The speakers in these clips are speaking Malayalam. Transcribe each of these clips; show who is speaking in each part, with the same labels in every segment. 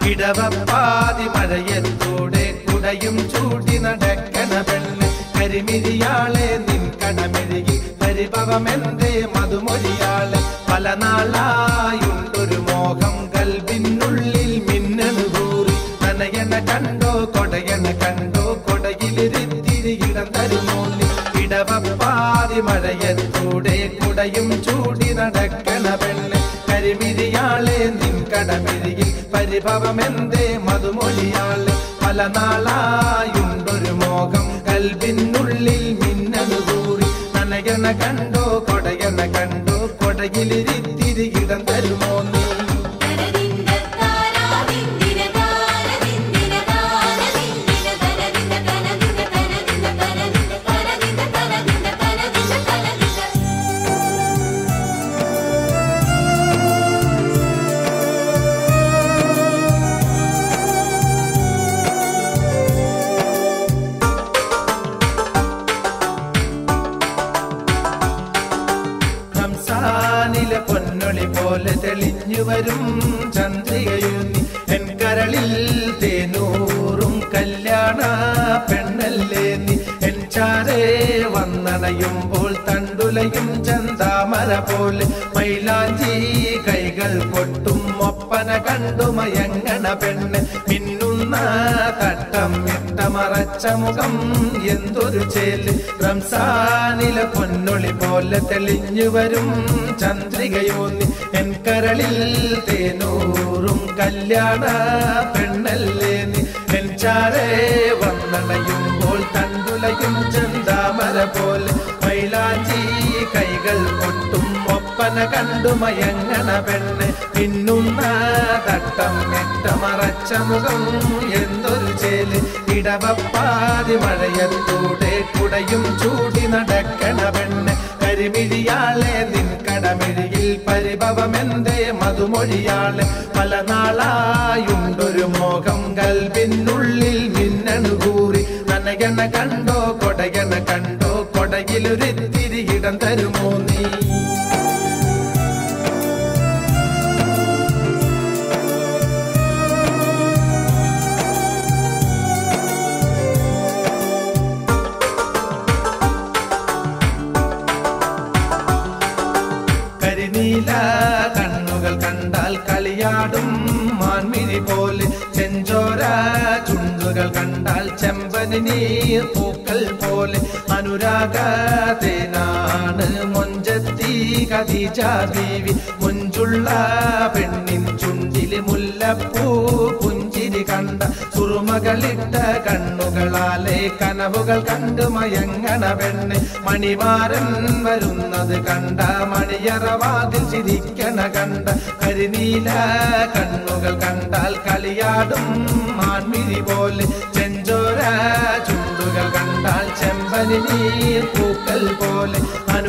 Speaker 1: ഇടവപ്പാതി മഴയത്തൂടെ കുടയും ചൂടി നടക്കണ പെണ്ണ് കരിമിരിയാളെ നിൻ കടമിഴുകി പരിഭവമെന്തേ മധുമൊഴിയാളെ പല നാളായുണ്ടൊരു മോഹം കൽവിനുള്ളിൽ മിന്നണു കൂറി നനയണ കണ്ടോ കൊടയണ കണ്ടോ കൊടയിലിരുത്തിരി ഇടം തരുമോ നീ ഇടവപ്പാതി മഴയത്തൂടെ കുടയും ചൂടി നടക്കണ പെണ്ണ് കരിമിരിയാളെ നിൻ കടമിരിയിൽ പരിഭവമെന്തേ മധുമൊഴിയാളെ പല നാളായുണ്ടൊരു മോഹം കൽവിനുള്ളിൽ മിന്നണു കൂറി നനയണ കണ്ടോ കൊടയണ കണ്ടോ കൊടയിലിരുത്തിരി ഇടം തരുമോ നീ
Speaker 2: തനദിന്ദ താരാദിന്ദിന താരദിന്ദിന താരദിന്ദിന തനദിന്ദ തനദിന്ദ തനദിന്ദ തനദിന്ദ തനദിന്ദ തനദിന്ദ തനദിന്ദ തനദിന്ദ
Speaker 1: റംസാനിലെ പൊന്നൊളി പോലെ തെളിഞ്ഞു വരും ചന്ദ്രികയുന്നി എൻ കരളിൽ തേനൂറും കല്യാണ പെണ്ണല്ലേ നീ എൻ ചാരേ വന്നണയുമ്പോൾ തണ്ടുലയും ചന്താമര പോലെ മൈലാഞ്ചി കൈകൾ പൊട്ടും ഒപ്പന കണ്ടു മയങ്ങണ പെണ്ണ് മിന്നുന്ന തട്ടം ഇട്ട മറച്ച മുഖം എന്തൊരു ചേല് റംസാനിലെ പൊന്നൊളി പോലെ തെളിഞ്ഞു വരും ചന്ദ്രികയോന്നി എൻ കരളിൽ തേനൂറും കല്യാണ പെണ്ണല്ലേ നീ എൻ ചാരേ വന്നണയുമ്പോൾ തണ്ടുലയും ചന്താമര പോലെ മൈലാഞ്ചി കൈകൾ പൊട്ടും ഒപ്പന കണ്ടു മയങ്ങണ പെണ്ണ് പിന്നുന്ന തട്ടം എട്ട മറച്ച മുഖം എന്തൊരു ചേല് ഇടവപ്പാതി മഴയത്തൂടെ കുടയും ചൂടി നടക്കണ പെണ്ണ് കരിമിഴിയാളെ നിൻ കടമിഴിയിൽ പരിഭവമെന്തേ മധുമൊഴിയാളെ പല നാളായുണ്ടൊരു മോഹം കൽവിനുള്ളിൽ മിന്നണു കൂറി നനയണ കണ്ടോ കൊടയണ കണ്ടോ കൊടയിലൊരിത്തിരി ഇടം തരുമോ നീ കരിനീല കണ്ണുകൾ കണ്ടാൽ കളിയാടും മാൻമിഴി പോലെ ചെഞ്ചോര ചുണ്ടുകൾ കണ്ടാൽ ചെമ്പനി നീർ പൂക്കൾ പോലെ അനുരാഗതേനാണ് മൊഞ്ചത്തി ഖദീജ ബീവി മുഞ്ചുള്ള പെണ്ണിൻ ചുണ്ടില് മുല്ലപ്പൂ പുഞ്ചിരി കണ്ട സുറുമകളിട്ട കണ്ണുകളാലെ കനവുകൾ കണ്ട് മയങ്ങണ പെണ്ണ് മണിമാരൻ വരുന്നത് കണ്ട മണിയറവാതിൽ ചിരിക്കണ കണ്ട കരിനീല കണ്ണുകൾ കണ്ടാൽ കളിയാടും മാൻമിഴി പോലെ ചെഞ്ചോര ചുണ്ടുകൾ കണ്ടാൽ ചെമ്പനി നീർ പൂക്കൾ പോലെ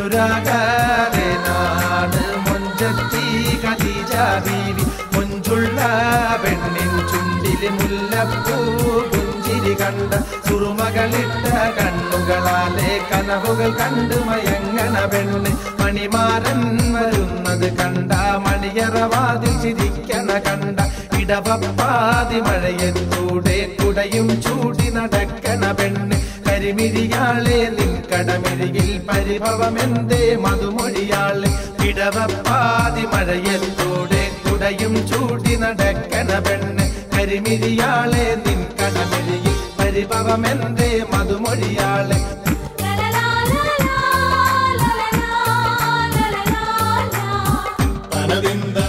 Speaker 1: അനുരാഗനാണ് മൊഞ്ചത്തി ഖദീജ ബീവി മൊഞ്ചുള്ള പെണ്ണിൻ ചുണ്ടില് മുല്ലപ്പൂ പുഞ്ചിരി കണ്ട സുറുമകളിട്ട കണ്ണുകളാലെ കനവുകൾ കണ്ട് മയങ്ങണ പെണ്ണ് മണിമാരൻ വരുന്നത് കണ്ട മണിയറവാതിൽ ചിരിക്കണ കണ്ട ഇടവപ്പാതി മഴയത്തൂടെ കുടയും ചൂടി നടക്കണ പെണ്ണ് കരിമിരിയാളെ നിൻ കടമിരിയിൽ പരിഭവമെന്തേ മധുമൊഴിയാളെ ഇടവപ്പാതി മഴയത്തൂടെ കുടയും ചൂടി നടക്കണ പെണ്ണ് കരിമിരിയാളെ നിൻ കടമിരിയിൽ പരിഭവമെന്തേ മധുമൊഴിയാളെ
Speaker 2: ലലലാ ലലലാ ലലലാ ലലലാ
Speaker 3: തനതിന്ത